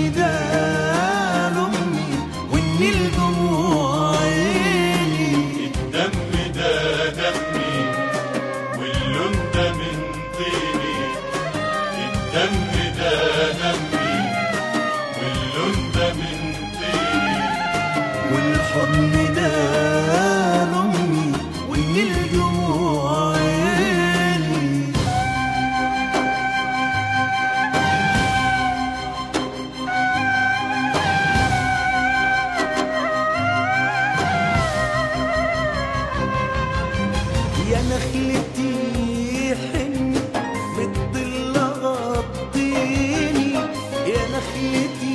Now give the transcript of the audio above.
ده لأمي والنيل دموع عيني الدم ده دمي واللون ده من طيني الدم ده دمي واللون ده من طيني والحضن ده لأمي والنيل دموع عيني يا نخلتي حني بالظل غطيني يا نخلتي